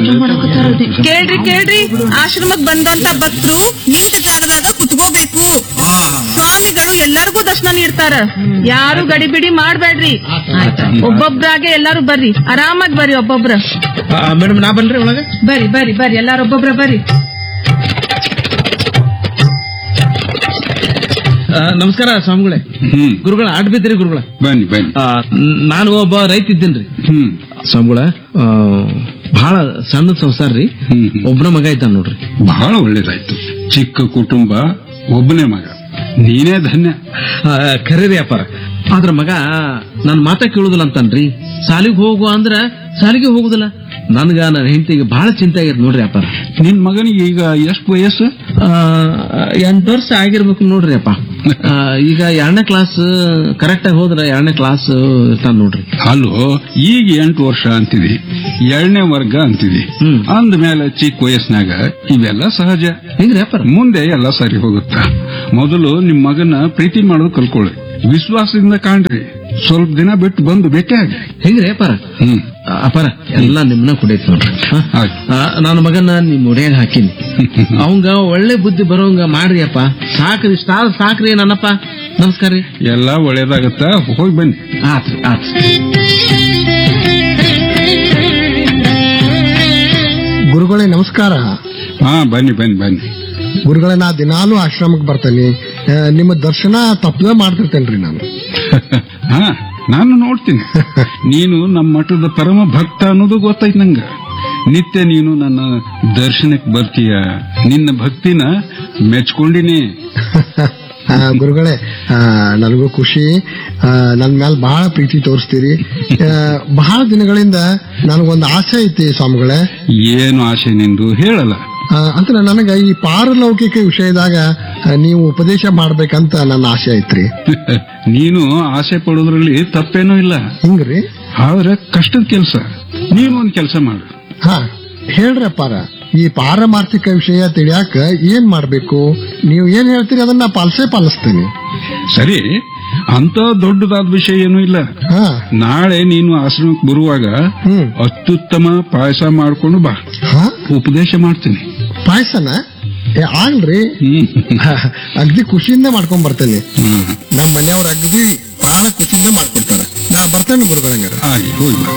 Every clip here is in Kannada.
ಪೂಜೆ ಮಾಡಕತ್ತಾರ ಕೇಳ್ರಿ ಕೇಳ್ರಿ ಆಶ್ರಮಕ್ ಬಂದಂತ ಭಕ್ತರು ನಿಂತ ಜಾಗದಾಗ ಕುತ್ಕೋಬೇಕು ಸ್ವಾಮಿಗಳು ಎಲ್ಲರಿಗೂ ದರ್ಶನ ನೀಡ್ತಾರ ಯಾರು ಗಡಿಬಿಡಿ ಮಾಡ್ಬೇಡ್ರಿ ಒಬ್ಬೊಬ್ರಾಗೆ ಎಲ್ಲಾರು ಬರ್ರಿ ಆರಾಮಾಗಿ ಬರ್ರಿ ಒಬ್ಬೊಬ್ರ ಮೇಡಮ್ ನಾ ಬನ್ರಿ ಒಳಗೆ ಬರ್ರಿ ಬರ್ರಿ ಬರ್ರಿ ಎಲ್ಲಾರು ಒಬ್ಬೊಬ್ರ ಬರ್ರಿ ಆ, ನಮಸ್ಕಾರ ಸ್ವಾಮಿಗಳೇ ಹ್ಮ್ ಗುರುಗಳ ಆಡ್ ಬಿದ್ರಿ ಗುರುಗಳ ಬನ್ನಿ ಬನ್ನಿ ಆ, ನಾನು ಒಬ್ಬ ರೈತ ಇದ್ದೇನ್ರಿ ಹ್ಮ್ ಸ್ವಾಮಿಗಳ ಆ, ಬಹಳ ಸಣ್ಣ ಸಂಸಾರ ರೀ ಹ್ಮ್ ಒಬ್ನ ಮಗ ಇದ್ದಾನ ನೋಡ್ರಿ ಬಹಳ ಒಳ್ಳೇದಾಯ್ತು ಚಿಕ್ಕ ಕುಟುಂಬ ಒಬ್ಬನೇ ಮಗ ನೀನೇ ಧನ್ಯ ಆ, ಖರೆ ರೀ ಅಪ್ಪಾರ ಆದ್ರ ಮಗ ನನ್ ಮಾತ ಕೇಳುದಿಲ್ಲ ಅಂತನ್ರಿ ಸಾಲಿಗೆ ಹೋಗು ಅಂದ್ರ ಸಾಲಿಗೆ ಹೋಗುದಿಲ್ಲ ನನ್ಗ ನನ್ನ ಹೆಂಡತಿಗೆ ಬಹಳ ಚಿಂತೆ ಆಗೈತೆ ನೋಡ್ರಿ ಅಪ್ಪಾರ ನಿನ್ ಮಗನಿಗೆ ಈಗ ಎಷ್ಟು ವಯಸ್ಸು ಆ, ಎಂಟು ವರ್ಷ ಆಗಿರ್ಬೇಕು ನೋಡ್ರಿ ಅಪ್ಪ ಆ, ಈಗ ಎರಡನೇ ಕ್ಲಾಸ್ ಕರೆಕ್ಟ್ ಆಗಿ ಹೋದ್ರ ಎರಡನೇ ಕ್ಲಾಸ್ ಇರ್ತಾನ ನೋಡ್ರಿ ಅಲ್ಲೋ ಈಗ ಎಂಟು ವರ್ಷ ಅಂತಿದಿ ಎರಡನೇ ವರ್ಗ ಅಂತಿದಿ ಹ್ಮ್. ಅಂದ್ಮೇಲೆ ಚಿಕ್ಕ ವಯಸ್ಸಿನಾಗ ಇವೆಲ್ಲ ಸಹಜ ಹೆಂಗ್ರಿ ಅಪ್ಪಾರ ಮುಂದೆ ಎಲ್ಲ ಸರಿ ಹೋಗುತ್ತ ಮೊದಲು ನಿಮ್ ಮಗನ ಪ್ರೀತಿ ಮಾಡೋದು ಕಲ್ಕೊಳ್ಳಿ ವಿಶ್ವಾಸದಿಂದ ಕಾಣ್ರಿ ಸ್ವಲ್ಪ ದಿನ ಬಿಟ್ಟು ಬಂದು ಭೇಟಿಯಾಗಿ ಹೆಂಗ್ರಿ ಅಪ್ಪಾರ ಹ್ಮ್ ಆ, ಅಪ್ಪಾರ ಎಲ್ಲ ನಿಮ್ನ ಕುಡಿಯತ್ ನೋಡ್ರಿ ಹ? ಆಯ್ತು. ಆ, ನನ್ನ ಮಗನ ನಿಮ್ ಒಡೆಯಾಗ ಹಾಕಿನಿ ಅವಂಗ ಒಳ್ಳೆ ಬುದ್ಧಿ ಬರೋಂಗ ಮಾಡ್ರಿ ಅಪ್ಪ ಸಾಕ್ರಿ ಸ್ಟಾರ್ ಸಾಕ್ರಿ ನನ್ನಪ್ಪ ನಮಸ್ಕಾರ ರೀ ಎಲ್ಲ ಒಳ್ಳೇದಾಗತ್ತ ಹೋಗಿ ಬನ್ನಿ ಆತ್ರಿ ಆತ್ ಗುರುಗಳೇ ನಮಸ್ಕಾರ ಹಾ ಬನ್ನಿ ಬನ್ನಿ ಬನ್ನಿ ಗುರುಗಳೇ ನಾ ದಿನಾಲೂ ಆಶ್ರಮಕ್ಕೆ ಬರ್ತೇನೆ ಆ, ನಿಮ್ಮ ದರ್ಶನ ತಪ್ಪದೇ ಮಾಡ್ತಿರ್ತೇನ್ರಿ ನಾನು ಹಾ ನಾನು ನೋಡ್ತೀನಿ ನೀನು ನಮ್ಮ ಮಠದ ಪರಮ ಭಕ್ತ ಅನ್ನೋದು ಗೊತ್ತೈತ್ ನಂಗ ನಿತ್ಯ ನೀನು ನನ್ನ ದರ್ಶನಕ್ಕೆ ಬರ್ತೀಯ ನಿನ್ನ ಭಕ್ತಿನ ಮೆಚ್ಕೊಂಡಿನಿ ಆ, ಗುರುಗಳೇ ಆ, ನನಗೂ ಖುಷಿ ಆ, ನನ್ ಮೇಲೆ ಬಹಳ ಪ್ರೀತಿ ತೋರಿಸ್ತೀರಿ ಆ, ಬಹಳ ದಿನಗಳಿಂದ ನನಗೊಂದು ಆಸೆ ಐತಿ ಸ್ವಾಮಿಗಳೇ ಏನು ಆಸೆ ನಿಂದು ಹೇಳಲ್ಲ ಆ, ಅಂದ್ರೆ ನನಗ ಈ ಪಾರಲೌಕಿಕ ವಿಷಯದಾಗ ಆ, ನೀವು ಉಪದೇಶ ಮಾಡ್ಬೇಕಂತ ನನ್ನ ಆಸೆ ಐತ್ರಿ ನೀನು ಆಸೆ ಪಡೋದ್ರಲ್ಲಿ ತಪ್ಪೇನೂ ಇಲ್ಲ ಹಿಂಗ್ರಿ ಆದ್ರೆ ಕಷ್ಟದ ಕೆಲಸ ನೀನು ಒಂದ್ ಕೆಲಸ ಮಾಡು ಹಾ ಹೇಳ್ರಿ ಅಪ್ಪಾರ ಈ ಪಾರಮಾರ್ಥಿಕ ವಿಷಯ ತಿಳಿಯಾಕ ಏನ್ ಮಾಡ್ಬೇಕು ನೀವು ಏನ್ ಹೇಳ್ತೀರಿ ಅದನ್ನ ಪಾಲಿಸೇ ಪಾಲಿಸ್ತೀನಿ ಸರಿ ಅಂತ ದೊಡ್ಡದಾದ ವಿಷಯ ಏನೂ ಇಲ್ಲ ಹಾ ನಾಳೆ ನೀನು ಆಶ್ರಮಕ್ಕೆ ಬರುವಾಗ ಹ್ಮ್ ಅತ್ಯುತ್ತಮ ಪಾಯಸ ಮಾಡ್ಕೊಂಡು ಬಾ ಹಾ ಉಪದೇಶ ಮಾಡ್ತೀನಿ ಪಾಯಸನ ಏ ಆಗ್ಲ್ರಿ ಹ್ಮ್ ಅಗ್ದಿ ಖುಷಿಯಿಂದ ಮಾಡ್ಕೊಂಡ್ ಬರ್ತೇನೆ ಹ್ಮ್. ನಮ್ಮ ಮನೆಯವ್ರ ಅಗ್ದಿ ಬಹಳ ಖುಷಿಯಿಂದ ಮಾಡ್ಕೊಡ್ತಾರೆ ನಾ ಬರ್ತೇನೆ ಗುರುಗಳಂಗಾರ ಹಾಗೆ ಹೋಗಿ ಬಾ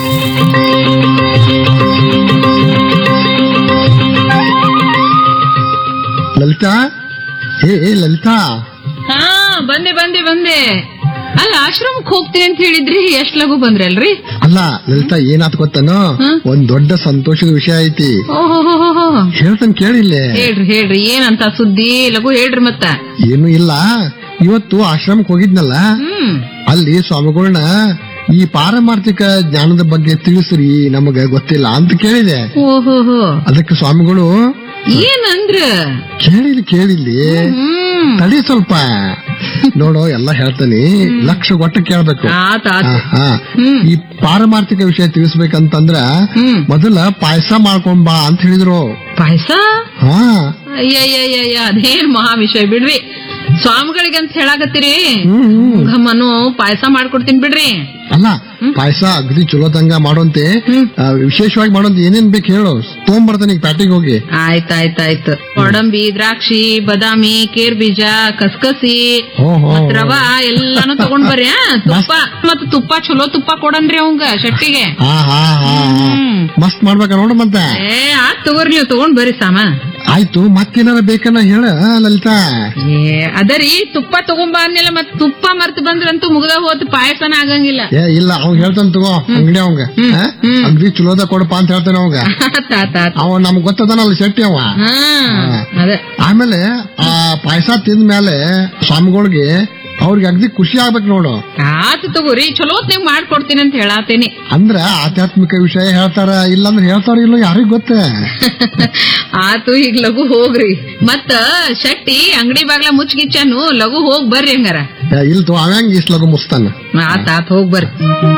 ಲಲಿತಾ ಏ ಏ ಲಲಿತಾ ಹಾ ಬಂದೆ ಬಂದೆ ಬಂದೆ ಅಲ್ಲ ಆಶ್ರಮಕ್ ಹೋಗ್ತೀನಿ ಅಂತ ಹೇಳಿದ್ರಿ ಎಷ್ಟ್ ಲಗು ಬಂದ್ರಲ್ರಿ ಅಲ್ಲ ಲಲಿತಾ ಏನಾತ್ ಗೊತ್ತನೋ ಹ್ಮ್. ಒಂದ್ ದೊಡ್ಡ ಸಂತೋಷದ ವಿಷಯ ಐತಿ ಓಹೋ ಹೇಳ್ತಾನೆ ಕೇಳಿಲ್ಲೇ ಹೇಳ್ರಿ ಹೇಳ್ರಿ ಏನಂತ ಸುದ್ದಿ ಲಘು ಹೇಳ್ರಿ ಮತ್ತ ಏನು ಇಲ್ಲ ಇವತ್ತು ಆಶ್ರಮಕ್ಕೆ ಹೋಗಿದ್ನಲ್ಲ ಹ್ಮ್ ಅಲ್ಲಿ ಸ್ವಾಮಿಗಳನ್ನ ಈ ಪಾರಮಾರ್ಥಿಕ ಜ್ಞಾನದ ಬಗ್ಗೆ ತಿಳಿಸ್ರಿ ನಮಗ ಗೊತ್ತಿಲ್ಲ ಅಂತ ಕೇಳಿದೆ ಓಹೋ ಅದಕ್ಕೆ ಸ್ವಾಮಿಗಳು ಏನಂದ್ರ ಕೇಳಿಲಿ ಕೇಳಿಲಿ ಹ್ಮ್ ತಡಿ ಸ್ವಲ್ಪ ನೋಡು ಎಲ್ಲ ಹೇಳ್ತಾನೆ ಲಕ್ಷ ಒಟ್ಟ ಕೇಳ್ಬೇಕು ಆತ ಆತ ಹಾ, ಹಾ. ಹ್ಮ್. ಈ ಪಾರಮಾರ್ಥಿಕ ವಿಷಯ ತಿಳಿಸ್ಬೇಕಂತಂದ್ರ ಹ್ಮ್. ಮೊದಲ ಪಾಯಸ ಮಾಡ್ಕೊಂಬಾ ಅಂತ ಹೇಳಿದ್ರು ಪಾಯಸ ಹಾ ಅಯ್ಯಯ್ಯಯ್ಯ ಅದೇನ್ ಮಹಾ ವಿಷಯ ಬಿಡ್ರಿ ಸ್ವಾಮಿಗಳಿಗಂತ ಹೇಳಾಕತ್ತೀರಿ ಹ್ಮ್ ಹ್ಮ್. ಗಮ್ಮನು ಪಾಯಸ ಮಾಡ್ಕೊಡ್ತೀನಿ ಬಿಡ್ರಿ ಅಲ್ಲ ಪಾಯಸ ಅಗದಿ ಚಲೋದಂಗ ಮಾಡೋಂತೆ ಹ್ಮ್. ಆ, ವಿಶೇಷವಾಗಿ ಮಾಡೋಂತ ಏನೇನ್ ಬೇಕು ಹೇಳು ತೊಗೊಂಬರ್ತಾನೆ ಈಗ ಪ್ಯಾಟಿಗೆ ಹೋಗಿ ಆಯ್ತಾಯ್ತಾಯ್ತು ಗೋಡಂಬಿ ದ್ರಾಕ್ಷಿ ಬಾದಾಮಿ ಕೇರ್ ಬೀಜ ಕಸ್ಕಸಿ ಓಹೋ. ಮತ್ ರವಾ ಎಲ್ಲಾನು ತಗೊಂಡ್ ಬರ್ರಿ ಆ? ತುಪ್ಪ ಮತ್ ತುಪ್ಪ ಚಲೋ ತುಪ್ಪ ಕೊಡನ್ರಿ ಅವಂಗ ಶೆಟ್ಟಿಗೆ ಹಾ ಹಾ ಹಾ ಹಾ. ಹ್ಮ್. ಮಸ್ತ್ ಮಾಡ್ಬೇಕ ನೋಡು ಮತ್ತೆ ಏ ಆತ್ ತಗೋರಿ ನೀವು ತಗೊಂಡ್ ಬರ್ರಿ ಸಾಮ ಆಯ್ತು ಮತ್ತೇನಾರ ಬೇಕನ್ನ ಹೇಳ ಲಲಿತಾ ಏ ಅದರಿ ತುಪ್ಪ ತಗೊಂಬ ಅಂದ್ಮೇಲೆ ಮತ್ ತುಪ್ಪ ಮರ್ತ್ ಬಂದ್ರಂತೂ ಮುಗ್ದ ಹೋತ್ ಪಾಯಸನ ಆಗಂಗಿಲ್ಲ ಏ ಇಲ್ಲ ಅವ್ನ್ ಹೇಳ್ತಾನ ತಗೋ ಅಂಗಡಿ ಅವಂಗ ಹಾ? ಹ್ಮ್. ಅಗ್ದಿ ಚಲೋದ ಕೊಡಪ್ಪ ಅಂತ ಹೇಳ್ತಾನೆ ಅವಂಗ ಆತ್ ಆತ್ ಆತ್. ಅವ ನಮ್ಗ್ ಗೊತ್ತದನಲ್ಲ ಶೆಟ್ಟಿ ಅವ ಹಾ ಅದೇ ಆಮೇಲೆ ಆ ಪಾಯಸ ತಿಂದ ಮೇಲೆ ಸ್ವಾಮಿಗಳಿಗೆ ಅವ್ರಿಗೆ ಅಗ್ದಿ ಖುಷಿ ಆಗ್ಬೇಕು ನೋಡು ಆತ್ ತಗೋರಿ ಚಲೋ ನೀವು ಮಾಡ್ಕೊಡ್ತೀನಿ ಅಂತ ಹೇಳಾತೇನಿ ಅಂದ್ರ ಆಧ್ಯಾತ್ಮಿಕ ವಿಷಯ ಹೇಳ್ತಾರ ಇಲ್ಲಾಂದ್ರೆ ಹೇಳ್ತಾರ ಇಲ್ಲೋ ಯಾರಿಗ್ ಗೊತ್ತ ಆತು ಈಗ ಲಘು ಹೋಗ್ರಿ ಮತ್ತ ಶೆಟ್ಟಿ ಅಂಗಡಿ ಬಾಗ್ಲ ಮುಚ್ಚಿಗಿಚ್ಚಾನು ಲಘು ಹೋಗ್ ಬರ್ರಿ ಹಂಗಾರ ಏ, ಇಲ್ ತೋ ಅವಂಗ ಇಸ್ಲಾಗ ಮುಸ್ತಾನ ಆತ್ ಆತ್ ಹೋಗ್ ಬರ್ರಿ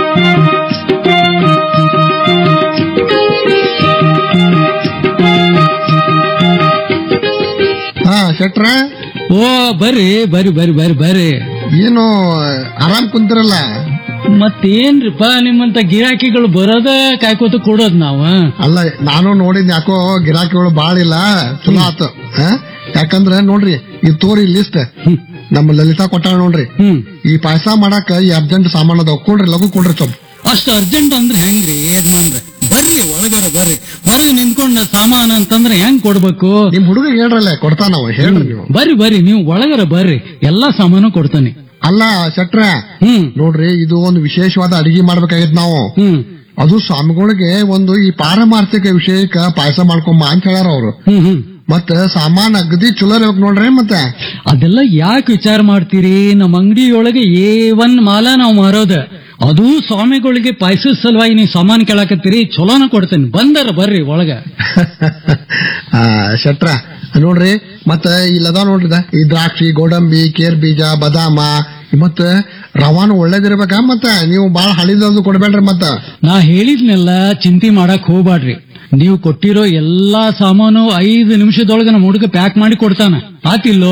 ಹಾ ಶೆಟ್ರ ಓ ಬರ್ರಿ ಬರ್ರಿ ಬರ್ರಿ ಬರ್ರಿ ಬರ್ರಿ ಏನು ಆರಾಮ್ ಕುಂತಿರಲ್ಲ ಮತ್ತೇನ್ರಿಪ್ಪ ನಿಮ್ಮಂತ ಗಿರಾಕಿಗಳು ಬರೋದ ಕಾಯ್ಕೋತ ಕೊಡೋದ್ ನಾವ ಅಲ್ಲ ನಾನು ನೋಡಿದ್ ಯಾಕೋ ಗಿರಾಕಿಗಳು ಬಾಳ ಇಲ್ಲ ಚಲೋ ಆತು ಆ? ಯಾಕಂದ್ರ ನೋಡ್ರಿ ಈ ತೋರಿ ಲಿಸ್ಟ್ ನಮ್ಮ ಲಲಿತಾ ಕೊಟ್ಟಾಳ ನೋಡ್ರಿ ಹ್ಮ್ ಈ ಪಾಯಸ ಮಾಡಾಕ ಈ ಅರ್ಜೆಂಟ್ ಸಾಮಾನ್ ಅದಾವ ಕೊಡ್ರಿ ಲಘು ಕೊಡ್ರಿ ಸ್ವಲ್ಪ ಅಷ್ಟು ಅರ್ಜೆಂಟ್ ಅಂದ್ರೆ ಹೆಂಗ್ರಿ ಯಜಮಾನ್ರೆ ಬರ್ರಿ ಒಳಗರ ಬರ್ರಿ ಹೊರಗೆ ನಿಂತ್ಕೊಂಡ ಸಾಮಾನ್ ಅಂತಂದ್ರೆ ಹೆಂಗ್ ಕೊಡ್ಬೇಕು ನಿಮ್ ಹುಡುಗ ಹೇಳ್ರಲ್ಲ ಕೊಡ್ತಾನವ ಹೇಳ್ರಿ ನೀವು ಬರ್ರಿ ಬರ್ರಿ ನೀವು ಒಳಗರ ಬರ್ರಿ ಎಲ್ಲಾ ಸಾಮಾನು ಕೊಡ್ತಾನೆ ಅಲ್ಲ ಶೆಟ್ರ ಹ್ಮ್ ನೋಡ್ರಿ ಇದು ಒಂದು ವಿಶೇಷವಾದ ಅಡಿಗೆ ಮಾಡ್ಬೇಕಾಗಿತ್ ನಾವು ಹ್ಮ್ ಅದು ಸ್ವಾಮಿಗಳಿಗೆ ಒಂದು ಈ ಪಾರಮಾರ್ಥಿಕ ವಿಷಯಕ್ಕ ಪಾಯಸ ಮಾಡ್ಕೊಂಬ ಅಂತ ಹೇಳ್ಯಾರ ಅವ್ರು ಹ್ಮ್ ಹ್ಮ್ ಮತ್ತ ಸಾಮಾನ್ ಅಗದಿ ಚಲೋ ಇರ್ಬೇಕು ನೋಡ್ರಿ ಮತ್ತೆ ಅದೆಲ್ಲ ಯಾಕೆ ವಿಚಾರ ಮಾಡ್ತೀರಿ ನಮ್ಮ ಅಂಗಡಿಯೊಳಗೆ ಏ ಒನ್ ಮಾಲ ನಾವು ಮಾರೋದ ಅದು ಸ್ವಾಮಿಗಳಿಗೆ ಪಾಯಸದ ಸಲುವಾಗಿ ನೀವು ಸಾಮಾನ್ ಕೇಳಾಕತ್ತೀರಿ ಚಲೋನ ಕೊಡ್ತೇನೆ ಬಂದರ ಬರ್ರಿ ಒಳಗ ಆ, ಶೆಟ್ರ ನೋಡ್ರಿ ಮತ್ತ ಇಲ್ಲದ ನೋಡ್ರಿ ಇದ. ಈ ದ್ರಾಕ್ಷಿ ಗೋಡಂಬಿ ಕೇರ್ ಬೀಜ ಬದಾಮ ಮತ್ತ ರವಾನು ಒಳ್ಳೇದಿರ್ಬೇಕ ಮತ್ತ ನೀವು ಬಾಳ ಹಳಿದದು ಕೊಡ್ಬೇಡ್ರಿ ಮತ್ತ ನಾ ಹೇಳಿದ್ನೆಲ್ಲ ಚಿಂತೆ ಮಾಡಕ್ ಹೋಗ್ಬಾಡ್ರಿ ನೀವು ಕೊಟ್ಟಿರೋ ಎಲ್ಲಾ ಸಾಮಾನು ಐದು ನಿಮಿಷದೊಳಗೆ ನಮ್ಮ ಹುಡುಗ ಪ್ಯಾಕ್ ಮಾಡಿ ಕೊಡ್ತಾನ ಆತಿಲ್ಲೋ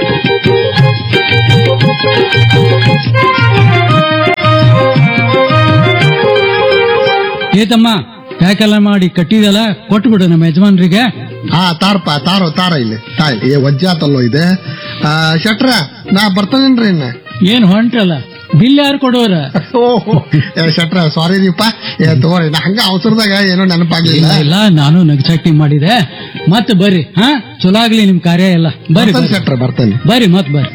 ಏತಮ್ಮ ಪ್ಯಾಕ್ ಎಲ್ಲ ಮಾಡಿ ಕಟ್ಟಿದಲ್ಲ ಕೊಟ್ಬಿಡು ನಮ್ಮ ಯಜಮಾನ್ರಿಗೆ ಹಾ ತಾರಪ್ಪ ತಾರೋ ತಾರ ಇಲ್ಲಿ ತಾಯಿ ಏ ವಜ್ಜೆ ಆತಲ್ಲೋ ಇದೆ ಆ, ಶೆಟ್ರ ನಾ ಬರ್ತಾನೇನ್ರಿ ಇನ್ನ ಏನ್ ಹೊಂಟಲ್ಲ ಬಿಲ್ ಯಾರು ಕೊಡೋರ ಓಹೋ ಏ, ಶೆಟ್ರ ಸಾರಿ ದೀಪ ಏ ತಗೋರಿ ನಾ ಹಂಗ ಅವಸರದಾಗ ಏನೋ ನೆನಪಾಗ್ಲಿಲ್ಲ ಇಲ್ಲ ನಾನು ನಗಚಾಟಿ ಮಾಡಿದೆ ಮತ್ತೆ ಬರ್ರಿ ಹಾ ಚಲೋ ಆಗ್ಲಿ ನಿಮ್ ಕಾರ್ಯ ಎಲ್ಲ ಬರ್ರಿ ಬರ್ತಾನೆ ಬರ್ರಿ. ಶೆಟ್ರ ಬರ್ತಾನೆ ಬರ್ರಿ ಮತ್ ಬರ್ರಿ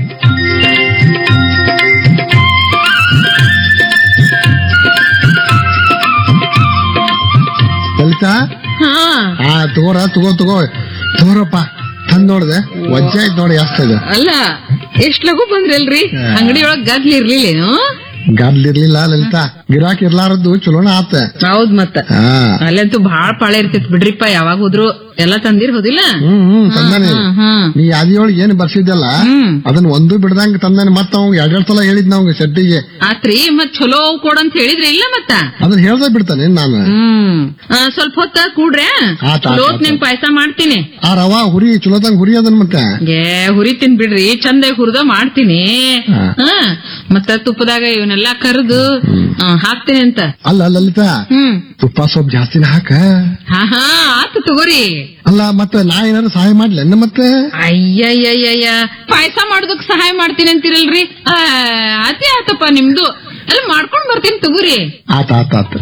ಲಲಿತಾ ಹಾ ಹಾ ತಗೋರ ತಗೋ ತಗೋ ತಗೋರಪ್ಪ ತಂದ್ ನೋಡ್ದೆ ವಜ್ಜೆ ಆಯ್ತು ನೋಡಿ ಜಾಸ್ತಿ ಇದು ಅಲ್ಲ ಎಷ್ಟ್ ಲಘು ಬಂದ್ರಲ್ರಿ ಅಂಗಡಿ ಒಳಗ್ ಗದ್ಲಿ ಇರ್ಲಿಲ್ಲೇನು ಗದ್ಲಿರ್ಲಿಲ್ಲ ಲಲಿತಾ ಗಿರಾಕಿ ಇರ್ಲಾರದ್ದು ಚಲೋನ ಆತ ಹೌದ್ ಮತ್ತ ಹಾ ಅಲ್ಲಂತೂ ಬಾಳ ಪಾಳೆ ಇರ್ತೈತ್ ಬಿಡ್ರಿಪ್ಪ ಯಾವಾಗ ಹೋದ್ರು ಎಲ್ಲಾ ತಂದಿರ್ ಹೋದಿಲ್ಲ ಹ್ಮ್ ಹ್ಮ್ ತಂದಾನೆ ಹ್ಮ್, ಹ್ಮ್. ನೀ ಯಾದಿಯೊಳಗೆ ಏನ್ ಬರ್ಸಿದ್ದಲ್ಲ ಹ್ಮ್. ಅದನ್ನ ಒಂದು ಬಿಡ್ದಂಗ ತಂದಾನೆ ಮತ್ತ ಅವ್ ಎರಡೆರಡ್ ಸಲ ಹೇಳಿದ್ ನಾವ್ ಶೆಟ್ಟಿಗೆ ಆತ್ರಿ ಮತ್ ಚಲೋ ಅವ್ ಕೊಡಂತ ಹೇಳಿದ್ರಿ ಇಲ್ಲ ಮತ್ತ ಅದನ್ನ ಹೇಳ್ದ ಬಿಡ್ತಾನೆ ನಾನು ಹ್ಮ್ ಆ, ಸ್ವಲ್ಪ ಹೊತ್ತ ಕೂಡ್ರೆ ಆತ್, ಆತ್, ಲೋತ್ ಆತ್. ನಿಮ್ ಪಾಯಸ ಮಾಡ್ತೀನಿ ಆ ರವಾ ಹುರಿ ಚಲೋದಂಗ್ ಹುರಿ ಅದನ್ ಮತ್ತೆ ಏ ಹುರಿತೀನಿ ಬಿಡ್ರಿ ಚಂದಾಗಿ ಹುರಿದ ಮಾಡ್ತೀನಿ ಹಾ. ಹಾ ಮತ್ತ ತುಪ್ಪದಾಗ ಇವನ್ನೆಲ್ಲಾ ಕರೆದು ಹಾಕ್ತೀನಿ ಅಂತ ಅಲ್ಲ ಲಲಿತಾ ಹ್ಮ್ ತುಪ್ಪ ಸ್ವಲ್ಪ ಜಾಸ್ತಿನ ಹಾಕ ಹಾ ಹಾ ಆತು ತಗೋರಿ ಅಲ್ಲ ಮತ್ತೆ ನಾ ಏನಾದ್ರು ಸಹಾಯ ಮಾಡ್ಲೇನ ಮತ್ತೆ ಅಯ್ಯಯ್ಯಯ್ಯಯ್ಯ ಪಾಯಸ ಮಾಡೋದಕ್ ಸಹಾಯ ಮಾಡ್ತೀನಿ ಅಂತಿರಲ್ರಿ ಆ, ಅದೇ ಆತಪ್ಪ ನಿಮ್ದು ಅಲ್ಲ ಮಾಡ್ಕೊಂಡ್ ಬರ್ತೀನಿ ತಗೋರಿ ಆತ ಆತ ಆತ